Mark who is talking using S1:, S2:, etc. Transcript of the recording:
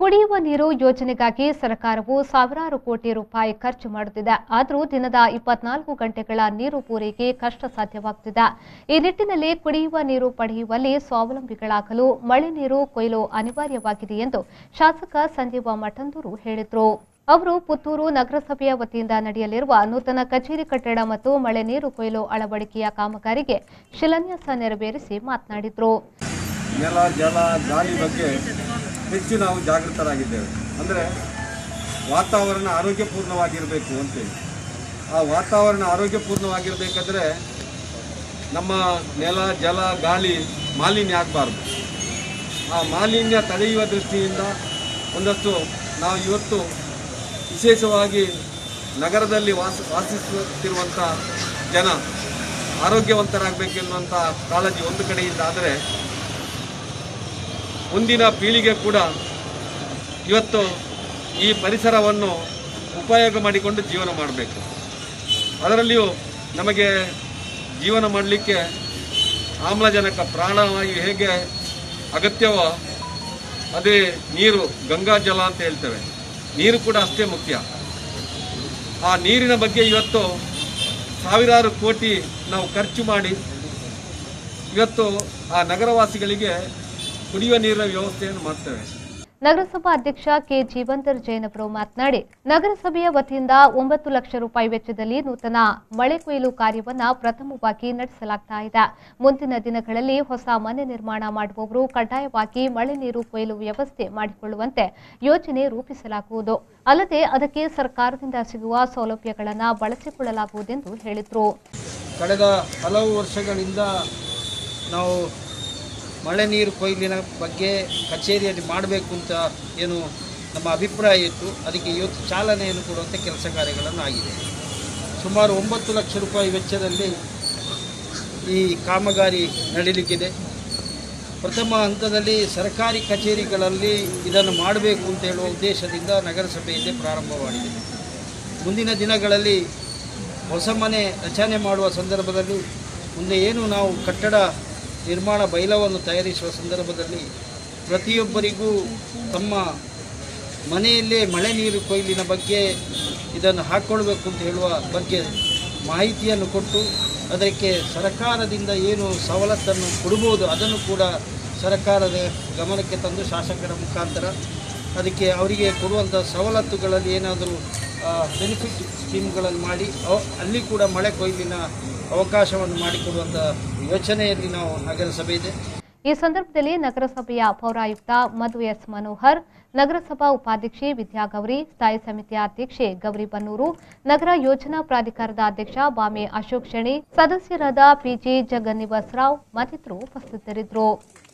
S1: ಕುಡಿಯುವ ನೀರು ಯೋಜನೆಗಾಗಿ ಸರ್ಕಾರವು ಸಾವಿರಾರು ಕೋಟಿ ರೂಪಾಯಿ ಖರ್ಚು ಮಾಡುತ್ತಿದೆ ಆದರೂ ದಿನದ ಇಪ್ಪತ್ನಾಲ್ಕು ಗಂಟೆಗಳ ನೀರು ಪೂರೈಕೆ ಕಷ್ಟ ಸಾಧ್ಯವಾಗುತ್ತಿದೆ ಈ ನಿಟ್ಟಿನಲ್ಲಿ ಕುಡಿಯುವ ನೀರು ಪಡೆಯುವಲ್ಲಿ ಸ್ವಾವಲಂಬಿಗಳಾಗಲು ಮಳೆ ನೀರು ಕೊಯ್ಲು ಅನಿವಾರ್ಯವಾಗಿದೆ ಎಂದು ಶಾಸಕ ಸಂಜೀವ ಮಠಂದೂರು ಹೇಳಿದರು ಅವರು ಪುತ್ತೂರು ನಗರಸಭೆಯ ವತಿಯಿಂದ ನಡೆಯಲಿರುವ ನೂತನ ಕಚೇರಿ ಕಟ್ಟಡ ಮತ್ತು ಮಳೆ ನೀರು ಕೊಯ್ಲು ಅಳವಡಿಕೆಯ ಕಾಮಗಾರಿಗೆ ಶಿಲಾನ್ಯಾಸ ನೆರವೇರಿಸಿ ಮಾತನಾಡಿದರು
S2: ನೆಲ ಜಲ ಗಾಳಿ ಬಗ್ಗೆ ಹೆಚ್ಚು ನಾವು ಜಾಗೃತರಾಗಿದ್ದೇವೆ ಅಂದರೆ ವಾತಾವರಣ ಆರೋಗ್ಯಪೂರ್ಣವಾಗಿರಬೇಕು ಅಂತೇಳಿ ಆ ವಾತಾವರಣ ಆರೋಗ್ಯಪೂರ್ಣವಾಗಿರಬೇಕಾದ್ರೆ ನಮ್ಮ ನೆಲ ಜಲ ಗಾಳಿ ಮಾಲಿನ್ಯ ಆಗಬಾರ್ದು ಆ ಮಾಲಿನ್ಯ ತಡೆಯುವ ದೃಷ್ಟಿಯಿಂದ ಒಂದಷ್ಟು ನಾವು ಇವತ್ತು ವಿಶೇಷವಾಗಿ ನಗರದಲ್ಲಿ ವಾಸ ವಾಸಿಸುತ್ತಿರುವಂಥ ಜನ ಆರೋಗ್ಯವಂತರಾಗಬೇಕೆನ್ನುವಂಥ ಕಾಳಜಿ ಒಂದು ಕಡೆಯಿಂದ ಆದರೆ ಮುಂದಿನ ಪೀಳಿಗೆ ಕೂಡ ಇವತ್ತು ಈ ಪರಿಸರವನ್ನು ಉಪಯೋಗ ಮಾಡಿಕೊಂಡು ಜೀವನ ಮಾಡಬೇಕು ಅದರಲ್ಲಿಯೂ ನಮಗೆ ಜೀವನ ಮಾಡಲಿಕ್ಕೆ ಆಮ್ಲಜನಕ ಪ್ರಾಣವಾಯು ಹೇಗೆ ಅಗತ್ಯವೋ ಅದೇ ನೀರು ಗಂಗಾ ಜಲ ಅಂತ ಹೇಳ್ತೇವೆ ನೀರು ಕೂಡ ಅಷ್ಟೇ ಮುಖ್ಯ ಆ ನೀರಿನ ಬಗ್ಗೆ ಇವತ್ತು ಸಾವಿರಾರು ಕೋಟಿ ನಾವು ಖರ್ಚು ಮಾಡಿ ಇವತ್ತು ಆ ನಗರವಾಸಿಗಳಿಗೆ ಕುಡಿಯುವ ನೀರಿನ ವ್ಯವಸ್ಥೆಯನ್ನು ಮಾಡ್ತೇವೆ
S1: ನಗರಸಭಾ ಅಧ್ಯಕ್ಷ ಕೆ ಜೀವಂತರ್ ಜೈನ್ ಅವರು ಮಾತನಾಡಿ ನಗರಸಭೆಯ ವತಿಯಿಂದ ಒಂಬತ್ತು ಲಕ್ಷ ರೂಪಾಯಿ ವೆಚ್ಚದಲ್ಲಿ ನೂತನ ಮಳೆ ಕೊಯ್ಲು ಕಾರ್ಯವನ್ನ ಪ್ರಥಮವಾಗಿ ನಡೆಸಲಾಗ್ತಾ ಇದೆ ಮುಂದಿನ ದಿನಗಳಲ್ಲಿ ಹೊಸ ಮನೆ ನಿರ್ಮಾಣ ಮಾಡುವವರು ಕಡ್ಡಾಯವಾಗಿ ಮಳೆ ನೀರು ಕೊಯ್ಲು ವ್ಯವಸ್ಥೆ ಮಾಡಿಕೊಳ್ಳುವಂತೆ ಯೋಜನೆ ರೂಪಿಸಲಾಗುವುದು ಅಲ್ಲದೆ ಅದಕ್ಕೆ ಸರ್ಕಾರದಿಂದ ಸಿಗುವ ಸೌಲಭ್ಯಗಳನ್ನು ಬಳಸಿಕೊಳ್ಳಲಾಗುವುದೆಂದು ಹೇಳಿದರು
S3: ಕಳೆದ ಹಲವು ವರ್ಷಗಳಿಂದ ನಾವು ಮಳೆ ನೀರು ಕೊಯ್ಲಿನ ಬಗ್ಗೆ ಕಚೇರಿಯಲ್ಲಿ ಮಾಡಬೇಕು ಅಂತ ಏನು ನಮ್ಮ ಅಭಿಪ್ರಾಯ ಇತ್ತು ಅದಕ್ಕೆ ಇವತ್ತು ಚಾಲನೆಯನ್ನು ಕೊಡುವಂಥ ಕೆಲಸ ಕಾರ್ಯಗಳನ್ನು ಆಗಿದೆ ಸುಮಾರು ಒಂಬತ್ತು ಲಕ್ಷ ರೂಪಾಯಿ ವೆಚ್ಚದಲ್ಲಿ ಈ ಕಾಮಗಾರಿ ನಡೀಲಿಕ್ಕಿದೆ ಪ್ರಥಮ ಹಂತದಲ್ಲಿ ಸರ್ಕಾರಿ ಕಚೇರಿಗಳಲ್ಲಿ ಇದನ್ನು ಮಾಡಬೇಕು ಅಂತ ಹೇಳುವ ಉದ್ದೇಶದಿಂದ ನಗರಸಭೆಯಲ್ಲೇ ಪ್ರಾರಂಭ ಮಾಡಿದೆ ಮುಂದಿನ ದಿನಗಳಲ್ಲಿ ಹೊಸ ಮನೆ ರಚನೆ ಮಾಡುವ ಸಂದರ್ಭದಲ್ಲಿ ಮುಂದೆ ಏನು ನಾವು ಕಟ್ಟಡ ನಿರ್ಮಾಣ ಬೈಲವನ್ನು ತಯಾರಿಸುವ ಸಂದರ್ಭದಲ್ಲಿ ಪ್ರತಿಯೊಬ್ಬರಿಗೂ ತಮ್ಮ ಮನೆಯಲ್ಲೇ ಮಳೆ ನೀರು ಕೊಯ್ಲಿನ ಬಗ್ಗೆ ಇದನ್ನು ಹಾಕ್ಕೊಳ್ಬೇಕು ಅಂತ ಹೇಳುವ ಬಗ್ಗೆ ಮಾಹಿತಿಯನ್ನು ಕೊಟ್ಟು ಅದಕ್ಕೆ ಸರ್ಕಾರದಿಂದ ಏನು ಸವಲತ್ತನ್ನು ಕೊಡ್ಬೋದು ಅದನ್ನು ಕೂಡ ಸರ್ಕಾರದ ಗಮನಕ್ಕೆ ತಂದು ಶಾಸಕರ ಮುಖಾಂತರ ಅದಕ್ಕೆ ಅವರಿಗೆ ಕೊಡುವಂಥ ಸವಲತ್ತುಗಳಲ್ಲಿ ಏನಾದರೂ ಬೆನಿಫಿಟ್ ಸ್ಕೀಮ್ಗಳನ್ನು ಮಾಡಿ ಅವ- ಅಲ್ಲಿ ಕೂಡ ಮಳೆ ಕೊಯ್ಲಿನ ಅವಕಾಶವನ್ನು ಮಾಡಿಕೊಡುವಂಥ ಯೋಚನೆಯಲ್ಲಿ ನಾವು ನಗರಸಭೆ ಇದೆ
S1: ಈ ಸಂದರ್ಭದಲ್ಲಿ ನಗರಸಭೆಯ ಪೌರಾಯುಕ್ತ ಮಧು ಎಸ್ ಮನೋಹರ್ ನಗರಸಭಾ ಉಪಾಧ್ಯಕ್ಷೆ ವಿದ್ಯಾಗೌರಿ ಸ್ಥಾಯಿ ಸಮಿತಿಯ ಅಧ್ಯಕ್ಷೆ ಗೌರಿ ಬನ್ನೂರು ನಗರ ಯೋಜನಾ ಪ್ರಾಧಿಕಾರದ ಅಧ್ಯಕ್ಷ ಬಾಮೆ ಅಶೋಕ್ ಶೆಣಿ ಸದಸ್ಯರಾದ ಪಿಜಿ ಜಗನ್ನಿವಾಸರಾವ್ ಮತ್ತಿತರರು ಉಪಸ್ಥಿತರಿದ್ದರು